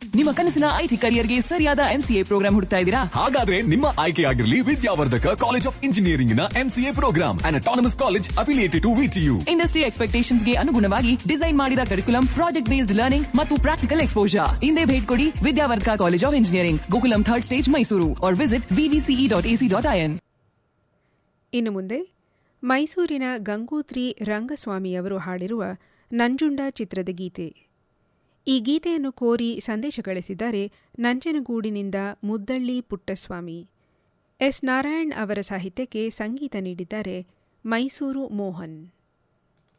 ನಿಮ್ಮ ಕನಸಿನ ಐಟಿ ಕರಿಯರ್ಗೆ ಸರಿಯಾದ ಎಂಸಿಎ ಪ್ರೋಗ್ರಾಂ ಹುಡುಕ್ತಾ ಇದ್ದೀರಾ ಹಾಗಾದ್ರೆ ನಿಮ್ಮ ಆಯ್ಕೆಯಾಗಿರಲಿ ವಿದ್ಯಾವರ್ಧಕ ಕಾಲೇಜ್ ಆಫ್ ಇಂಜಿನಿಯರಿಂಗ್ ನ MCA programme and autonomous college affiliated to VTU industry expectations ಗೆ ಅನುಗುಣವಾಗಿ ಡಿಸೈನ್ ಮಾಡಿದ ಕರಿಕುಲಂ ಪ್ರಾಜೆಕ್ಟ್ ಬೇಸ್ಡ್ ಲರ್ನಿಂಗ್ ಮತ್ತು ಪ್ರಾಕ್ಟಿಕಲ್ ಎಕ್ಸ್ಪೋಜರ್ ಹಿಂದೆ ಭೇಟಿ ಕೊಡಿ Vidyavardhaka college of engineering Gokulam third stage Mysuru or visit VVCE dot AC dot IN ಇನ್ನು ಮುಂದೆ ಮೈಸೂರಿನ ಗಂಗೋತ್ರಿ ರಂಗಸ್ವಾಮಿಯವರು ಹಾಡಿರುವ ನಂಜುಂಡ ಚಿತ್ರದ ಗೀತೆ ಈ ಗೀತೆಯನ್ನು ಕೋರಿ ಸಂದೇಶ ಕಳಿಸಿದ್ದಾರೆ ನಂಜನಗೂಡಿನಿಂದ ಮುದ್ದಳ್ಳಿ ಪುಟ್ಟಸ್ವಾಮಿ ಎಸ್ ನಾರಾಯಣ್ ಅವರ ಸಾಹಿತ್ಯಕ್ಕೆ ಸಂಗೀತ ನೀಡಿದ್ದಾರೆ ಮೈಸೂರು ಮೋಹನ್